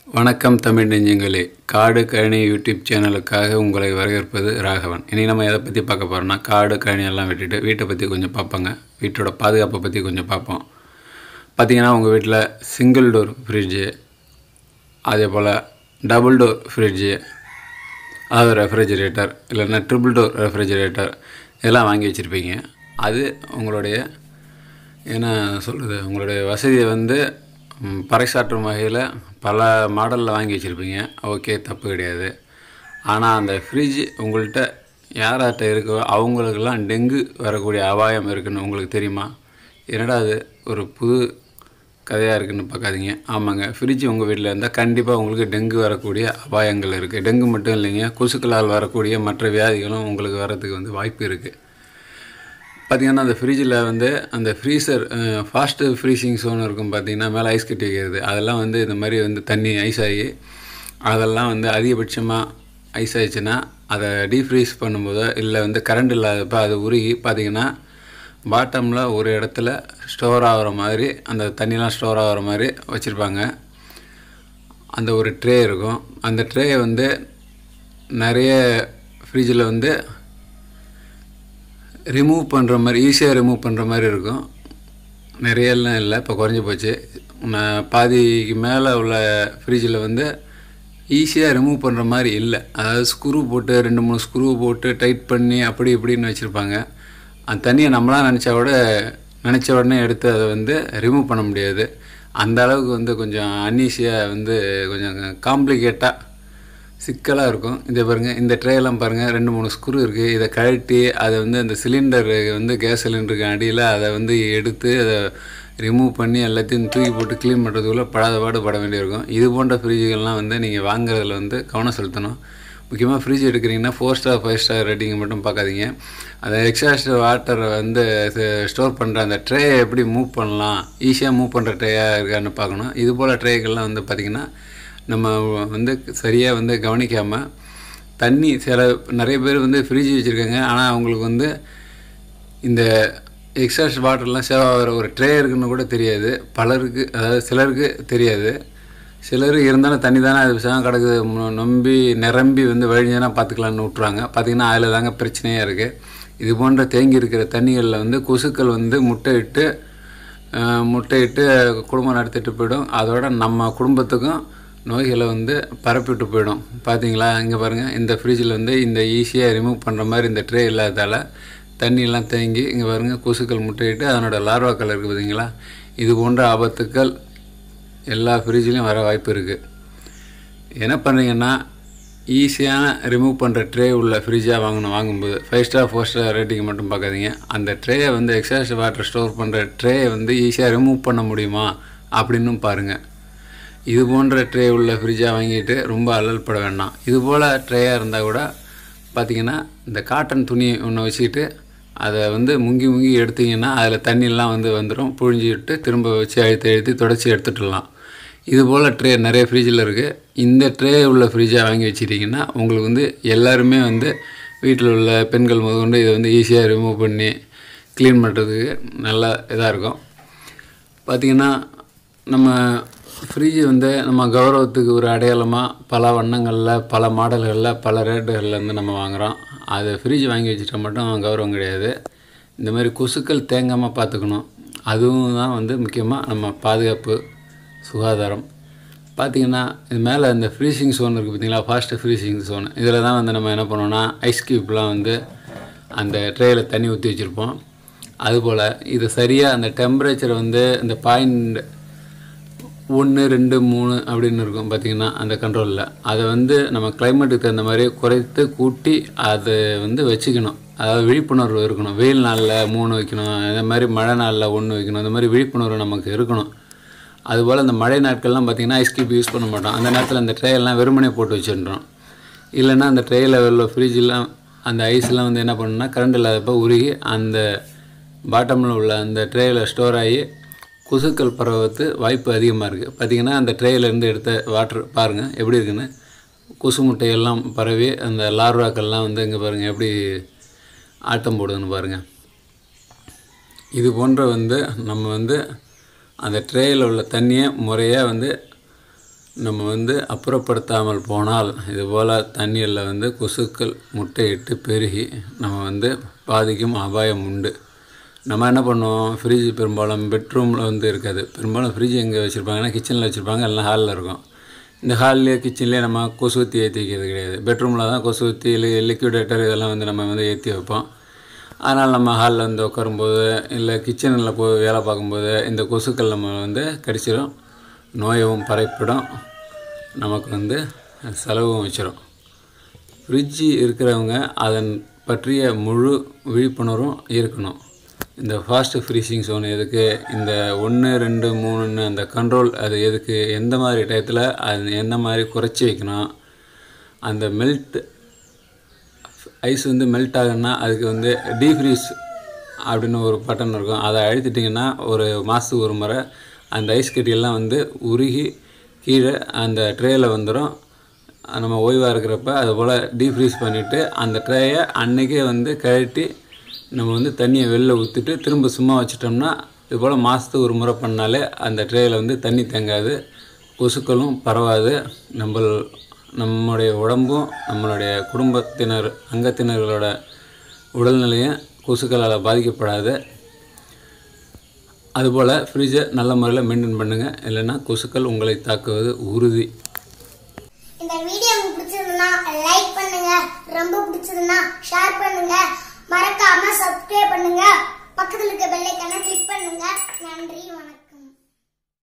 வணக்கம் தமிழ் நெஞ்சங்களே காடு கழனி யூடியூப் சேனலுக்காக உங்களை வரவேற்பது ராகவன் இனி நம்ம எதை பற்றி பார்க்க போகிறோம்னா காடு கழனி எல்லாம் விட்டுட்டு வீட்டை பற்றி கொஞ்சம் பார்ப்போங்க வீட்டோட பாதுகாப்பை பற்றி கொஞ்சம் பார்ப்போம் பார்த்தீங்கன்னா உங்கள் வீட்டில் சிங்கிள் டோர் ஃப்ரிட்ஜு அதே போல் டபுள் டோர் ஃப்ரிட்ஜு அதாவது ரெஃப்ரிஜிரேட்டர் இல்லைன்னா ட்ரிபிள் டோர் ரெஃப்ரிஜிரேட்டர் இதெல்லாம் வாங்கி வச்சுருப்பீங்க அது உங்களுடைய என்ன சொல்கிறது உங்களுடைய வசதியை வந்து ம், பறைசாற்றும் வகையில் பல மாடலில் வாங்கி வச்சுருப்பீங்க ஓகே தப்பு கிடையாது ஆனால் அந்த ஃப்ரிட்ஜ் உங்கள்கிட்ட யார்கிட்ட இருக்கோ அவங்களுக்கெல்லாம் டெங்கு வரக்கூடிய அபாயம் இருக்குன்னு உங்களுக்கு தெரியுமா என்னடா அது ஒரு புது கதையாக இருக்குன்னு பார்க்காதீங்க ஆமாங்க ஃப்ரிட்ஜ் உங்கள் வீட்டில் இருந்தால் கண்டிப்பாக உங்களுக்கு டெங்கு வரக்கூடிய அபாயங்கள் இருக்குது டெங்கு மட்டும் இல்லைங்க கொசுக்களால் வரக்கூடிய மற்ற வியாதிகளும் உங்களுக்கு வரதுக்கு வந்து வாய்ப்பு இருக்குது பார்த்தீங்கன்னா அந்த ஃப்ரிட்ஜில் வந்து அந்த ஃப்ரீசர் ஃபாஸ்ட்டு ஃப்ரீசிங் சோன் இருக்கும் பார்த்தீங்கன்னா மேலே ஐஸ் கட்டி வைக்கிறது அதெல்லாம் வந்து இந்த மாதிரி வந்து தண்ணி ஐஸ் ஆகி அதெல்லாம் வந்து அதிகபட்சமாக ஐஸ் ஆயிடுச்சுன்னா அதை டீஃப்ரீஸ் பண்ணும்போதோ இல்லை வந்து கரண்ட் இல்லாதப்போ அது உருகி பார்த்தீங்கன்னா பாட்டமில் ஒரு இடத்துல ஸ்டோர் ஆகிற மாதிரி அந்த தண்ணிலாம் ஸ்டோர் ஆகிற மாதிரி வச்சுருப்பாங்க அந்த ஒரு ட்ரே இருக்கும் அந்த ட்ரே வந்து நிறைய ஃப்ரிட்ஜில் வந்து ரிமூவ் பண்ணுற மாதிரி ஈஸியாக ரிமூவ் பண்ணுற மாதிரி இருக்கும் நிறையலாம் இல்லை இப்போ குறைஞ்சி போச்சு நான் பாதிக்கு மேலே உள்ள ஃப்ரிட்ஜில் வந்து ஈஸியாக ரிமூவ் பண்ணுற மாதிரி இல்லை அதாவது ஸ்க்ரூ போட்டு ரெண்டு மூணு ஸ்க்ரூ போட்டு டைட் பண்ணி அப்படி இப்படின்னு வச்சுருப்பாங்க அந்த தண்ணியை நம்மளாம் நினச்சா கூட நினச்ச உடனே எடுத்து அதை வந்து ரிமூவ் பண்ண முடியாது அந்த அளவுக்கு வந்து கொஞ்சம் அன்ஈஸியாக வந்து கொஞ்சம் காம்ப்ளிகேட்டாக சிக்கலாக இருக்கும் இதை பாருங்கள் இந்த ட்ரேலாம் பாருங்கள் ரெண்டு மூணு ஸ்க்ரூ இருக்குது இதை கழட்டி அதை வந்து அந்த சிலிண்டர் வந்து கேஸ் சிலிண்டருக்கு அடியில் அதை வந்து எடுத்து அதை ரிமூவ் பண்ணி எல்லாத்தையும் தூக்கி போட்டு க்ளீன் பண்ணுறதுக்குள்ளே படாத பாடு பட வேண்டியிருக்கும் இது போன்ற ஃப்ரிட்ஜுகள்லாம் வந்து நீங்கள் வாங்குறதுல வந்து கவனம் செலுத்தணும் முக்கியமாக ஃப்ரிட்ஜ் எடுக்கிறீங்கன்னா four star five star rating மட்டும் பார்க்காதீங்க அந்த எக்ஸாஸ்ட் வாட்டரை வந்து ஸ்டோர் பண்ணுற அந்த ட்ரே எப்படி மூவ் பண்ணலாம் ஈஸியாக மூவ் பண்ணுற ட்ரேயாக இருக்கான்னு பார்க்கணும் இது போல் ட்ரேக்கள்லாம் வந்து பார்த்திங்கன்னா நம்ம வந்து சரியாக வந்து கவனிக்காமல் தண்ணி சில நிறைய பேர் வந்து ஃப்ரிட்ஜ் வச்சுருக்காங்க ஆனால் அவங்களுக்கு வந்து இந்த எக்ஸாஸ்ட் வாட்டர்லாம் சேவ் ஆகிற ஒரு ட்ரே இருக்குன்னு கூட தெரியாது பலருக்கு அதாவது சிலருக்கு தெரியாது சிலர் இருந்தாலும் தண்ணி தானே அது விஷயம் கிடக்குது மு- நம்பி நிரம்பி வந்து வழிஞ்சனா பார்த்துக்கலான்னு விட்ருவாங்க பார்த்திங்கன்னா அதில் தாங்க பிரச்சனையாக இருக்குது இது போன்ற தேங்கி இருக்கிற தண்ணிகளில் வந்து கொசுக்கள் வந்து முட்டையிட்டு அஹ், முட்டையிட்டு குடும்பம் நடத்திட்டு போயிடும் அதோட நம்ம குடும்பத்துக்கும் நோய்களை வந்து பரப்பிட்டு போயிடும் பார்த்தீங்களா இங்கே பாருங்கள் இந்த ஃப்ரிட்ஜில் வந்து இந்த ஈஸியாக ரிமூவ் பண்ணுற மாதிரி இந்த ட்ரே இல்லாததால் தண்ணியெல்லாம் தேங்கி இங்கே பாருங்கள் கொசுக்கள் முட்டையிட்டு அதனோட லார்வாக்கள் இருக்குது பார்த்தீங்களா இது போன்ற ஆபத்துக்கள் எல்லா ஃப்ரிட்ஜ்லேயும் வர வாய்ப்பு இருக்குது என்ன பண்ணுறீங்கன்னா ஈஸியான ரிமூவ் பண்ணுற ட்ரே உள்ள ஃப்ரிட்ஜாக வாங்கணும் வாங்கும்போது five star four star rating மட்டும் பார்க்காதீங்க அந்த ட்ரேயை வந்து எக்ஸாஸ்ட் வாட்டர் ஸ்டோர் பண்ணுற ட்ரேயை வந்து ஈஸியாக ரிமூவ் பண்ண முடியுமா அப்படின்னும் பாருங்கள் இது போன்ற ட்ரே உள்ள ஃப்ரிட்ஜாக வாங்கிட்டு ரொம்ப அல்லல் பட வேண்டாம் இது போல் ட்ரேயாக இருந்தால் கூட பார்த்தீங்கன்னா இந்த காட்டன் துணி ஒன்று வச்சுக்கிட்டு அதை வந்து முங்கி முங்கி எடுத்தீங்கன்னா அதில் தண்ணியெல்லாம் வந்து வந்துடும் புழிஞ்சு விட்டு திரும்ப வச்சு அழுத்தி அழுத்தி தொடச்சி எடுத்துட்டுலாம் இது போல் ட்ரே நிறைய ஃப்ரிட்ஜில் இருக்குது இந்த ட்ரே உள்ள ஃப்ரிட்ஜாக வாங்கி வச்சிட்டிங்கன்னா உங்களுக்கு வந்து எல்லாருமே வந்து வீட்டில் உள்ள பெண்கள் முதற்கொண்டு இதை வந்து ஈஸியாக ரிமூவ் பண்ணி க்ளீன் பண்ணுறதுக்கு நல்லா இதாக இருக்கும் பார்த்திங்கன்னா நம்ம ஃப்ரிட்ஜ் வந்து நம்ம கௌரவத்துக்கு ஒரு அடையாளமாக பல வண்ணங்களில் பல மாடல்களில் பல ரேட்டுகள்லேருந்து நம்ம வாங்குகிறோம் அது ஃப்ரிட்ஜ் வாங்கி வச்சுட்டா மட்டும் கௌரவம் கிடையாது இந்த மாதிரி கொசுக்கள் தேங்காமல் பார்த்துக்கணும் அதுவும் தான் வந்து முக்கியமாக நம்ம பாதுகாப்பு சுகாதாரம் பார்த்தீங்கன்னா இது மேலே இந்த ஃப்ரீசிங் சோன் இருக்குது பார்த்தீங்களா ஃபாஸ்ட்டு ஃப்ரீசிங் சோன் இதில் தான் வந்து நம்ம என்ன பண்ணோம்னா ஐஸ் க்யூப்லாம் வந்து அந்த ட்ரேயில் தண்ணி ஊற்றி வச்சுருப்போம் அதுபோல் இது சரியாக அந்த டெம்பரேச்சர் வந்து இந்த பாயிண்ட் ஒன்று ரெண்டு மூணு அப்படின்னு இருக்கும் பார்த்திங்கன்னா அந்த கண்ட்ரோலில் அதை வந்து நம்ம கிளைமேட்டுக்கு தகுந்த மாதிரி குறைத்து கூட்டி அதை வந்து வச்சுக்கணும் அதாவது விழிப்புணர்வு இருக்கணும் வெயில் நாளில் மூணு வைக்கணும் இந்த மாதிரி மழை நாளில் ஒன்று வைக்கணும் இந்த மாதிரி விழிப்புணர்வு நமக்கு இருக்கணும் அதுபோல் இந்த மழை நாட்கள்லாம் பார்த்திங்கன்னா ஐஸ் கியூப் யூஸ் பண்ண மாட்டோம் அந்த நேரத்தில் அந்த ட்ரேயெல்லாம் வெறுமனே போட்டு வச்சிடுறோம் இல்லைன்னா அந்த ட்ரேயில் உள்ள ஃப்ரிட்ஜெலாம் அந்த ஐஸ்லாம் வந்து என்ன பண்ணுன்னா கரண்ட் இல்லாதப்போ உருகி அந்த பாட்டமில் உள்ள அந்த ட்ரேயில் ஸ்டோர் ஆகி கொசுக்கள் பரவத்து வாய்ப்பு அதிகமாக இருக்குது பார்த்திங்கன்னா அந்த ட்ரேயிலேருந்து எடுத்த வாட்டர் பாருங்கள் எப்படி இருக்குன்னு கொசு முட்டையெல்லாம் பரவி அந்த லார்வாக்கள்லாம் வந்து இங்கே பாருங்கள் எப்படி ஆட்டம் போடுதுன்னு பாருங்கள் இது போன்ற வந்து நம்ம வந்து அந்த ட்ரேயில் உள்ள தண்ணியை முறையாக வந்து நம்ம வந்து அப்புறப்படுத்தாமல் போனால் இதுபோல் தண்ணீரில் வந்து கொசுக்கள் முட்டையிட்டு பெருகி நம்ம வந்து பாதிக்கும் அபாயம் உண்டு நம்ம என்ன பண்ணுவோம் ஃப்ரிட்ஜ் பெரும்பாலும் பெட்ரூமில் வந்து இருக்காது பெரும்பாலும் ஃப்ரிட்ஜ் எங்கே வச்சுருப்பாங்கன்னா கிச்சனில் வச்சுருப்பாங்க எல்லாம் ஹாலில் இருக்கும் இந்த ஹால்லேயே கிச்சன்லேயே நம்ம கொசுவத்தி ஏற்றி வைக்கிறது கிடையாது பெட்ரூமில் தான் கொசுவத்தி இல்லை லிக்விடேட்டர் இதெல்லாம் வந்து நம்ம வந்து ஏற்றி வைப்போம் அதனால் நம்ம ஹாலில் வந்து உட்காரும்போது இல்லை கிச்சனில் போய் வேலை பார்க்கும்போது இந்த கொசுக்கள் நம்ம வந்து கடிச்சிடும் நோயவும் பரப்பிடும் நமக்கு வந்து செலவும் வச்சிடும் ஃப்ரிட்ஜு இருக்கிறவங்க அதன் பற்றிய முழு விழிப்புணர்வும் இருக்கணும் இந்த ஃபாஸ்ட் ஃப்ரீசிங் zone எதுக்கு இந்த ஒன்று ரெண்டு மூணுன்னு அந்த கண்ட்ரோல் அது எதுக்கு எந்த மாதிரி டயத்தில் அது எந்த மாதிரி குறைச்சி வைக்கணும் அந்த மெல்ட் ஐஸ் வந்து மெல்ட் ஆகுன்னா அதுக்கு வந்து டீஃப்ரீஸ் அப்படின்னு ஒரு பட்டன் இருக்கும் அதை அழுத்திட்டிங்கன்னா ஒரு மாதத்துக்கு ஒரு முறை அந்த ஐஸ் கட்டியெல்லாம் வந்து உருகி கீழே அந்த ட்ரேயில் வந்துடும் நம்ம ஓய்வாக இருக்கிறப்ப அது போல் டீஃப்ரீஸ் பண்ணிவிட்டு அந்த ட்ரேயை அன்றைக்கே வந்து கழட்டி நம்ம வந்து தண்ணியை வெளில ஊற்றிட்டு திரும்ப சும்மா வச்சிட்டோம்னா இது போல் மாதத்துக்கு ஒரு முறை பண்ணாலே அந்த ட்ரேயில் வந்து தண்ணி தேங்காது கொசுக்களும் பரவாது நம்ம நம்முடைய உடம்பும் நம்மளுடைய குடும்பத்தினர் அங்கத்தினர்களோட உடல்நிலையும் கொசுக்களால் பாதிக்கப்படாது அதுபோல் ஃப்ரிட்ஜை நல்ல முறையில் மெயின்டைன் பண்ணுங்கள் இல்லைன்னா கொசுக்கள் உங்களை தாக்குவது உறுதி இந்த வீடியோ உங்களுக்கு பிடிச்சிருந்தா லைக் பண்ணுங்க ரொம்ப பிடிச்சதுன்னா ஷேர் பண்ணுங்க மறக்காம சப்ஸ்கிரைப் பண்ணுங்க பக்கத்துல இருக்க பெல் ஐக்கான கிளிக் பண்ணுங்க நன்றி